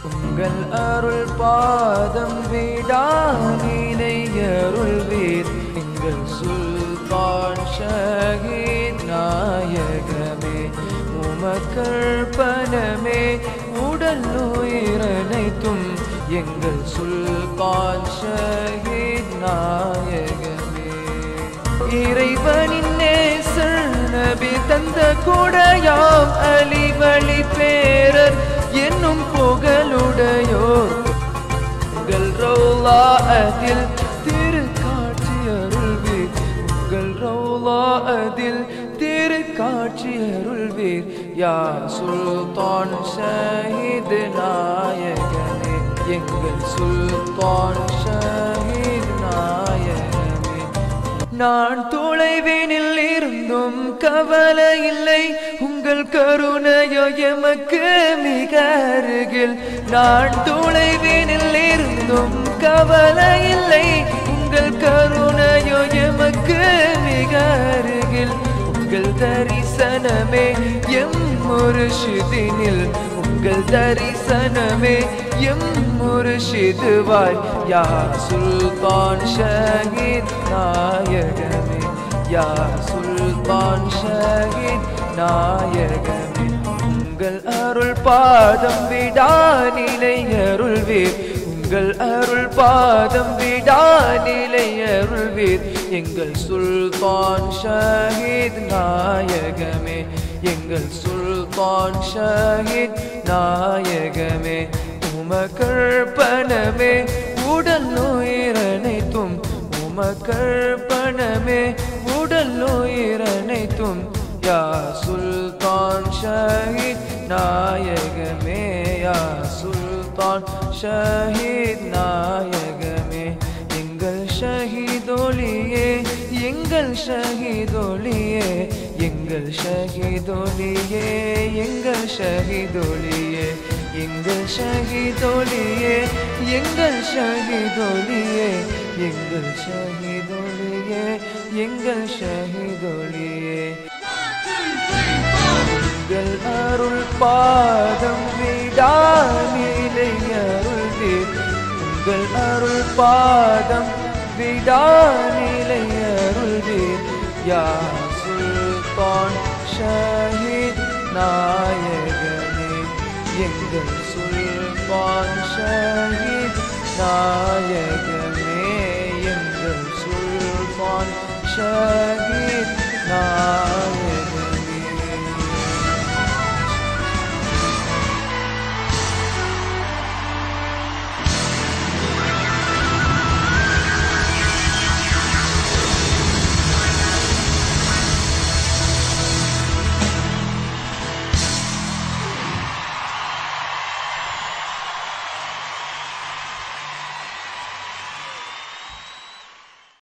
உங்கள் அருள் பாதம் விடானினை அருள்வீர் எங்கள் சுல்தான் ஷஹீத் நாயகமே உமக்கற்பனமே உடல் உயிரனைத்தும் எங்கள் சுல்தான் ஷஹீத் நாயகமே இறைவனின் நேசர் நபி தந்த கொடையாம் அலிவழி பேரர் என்னும் புகழுடையோர் உங்கள் ரௌலா அதில் திருக்காட்சி அருள்வீர் உங்கள் ரௌலா அதில் திருக்காட்சி அருள்வீர் யா சுல்தான் ஷஹீத் நாயகனே எங்கள் சுல்தான் ஷஹீத் நாயகமே நான் தொலைவினில் இருந்தும் கவலை இல்லை உங்கள் கருணையோ எமக்கு மிக அருகில் நான் தொலைவினில் இருந்தும் கவலை இல்லை உங்கள் கருணையோ எமக்கு மிக அருகில் உங்கள் தரிசனமே எம் முருஷிதினில் உங்கள் தரிசனமே எம் முருஷிதுவாய் யா சுல்தான் ஷஹீத் நாயகமே யா சுல்தான் ஷஹீத் நாயகமே உங்கள் அருள் பாதம் விடாநிலை அருள்வீர் உங்கள் அருள் பாதம் விடாநிலை அருள்வீர் எங்கள் சுல்தான் ஷஹீத் நாயகமே எங்கள் சுல்தான் ஷஹீத் நாயகமே உமக்கற்பனமே உடல் உயிரனைத்தும் உமக்கற்பனமே உடல் உயிரனைத்தும் யா சுல்தான் ஷஹீத் நாயகமே யா சுல்தான் ஷஹீத் நாயகமே எங்கள் ஷஹீதொலியே எங்கள் ஷஹீதொலியே எங்கள் ஷஹீதொலியே எங்கள் ஷஹீதொலியே எங்கள் ஷஹீதொலியே எங்கள் ஷஹீதொலியே எங்கள் ஷஹீதொலியே எங்கள் ஷஹீதொலியே உங்கள் அருள் பாதம் விடாநிலை அருள்வீர் உங்கள் அருள் பாதம் விடாநிலை அருள்வீர் யா சுல்தான் ஷஹீத் நாயகனே எங்கள் சுல்தான் ஷஹீத் நாயகனே எங்கள் சுல்தான் ஷஹீத் நாயகனே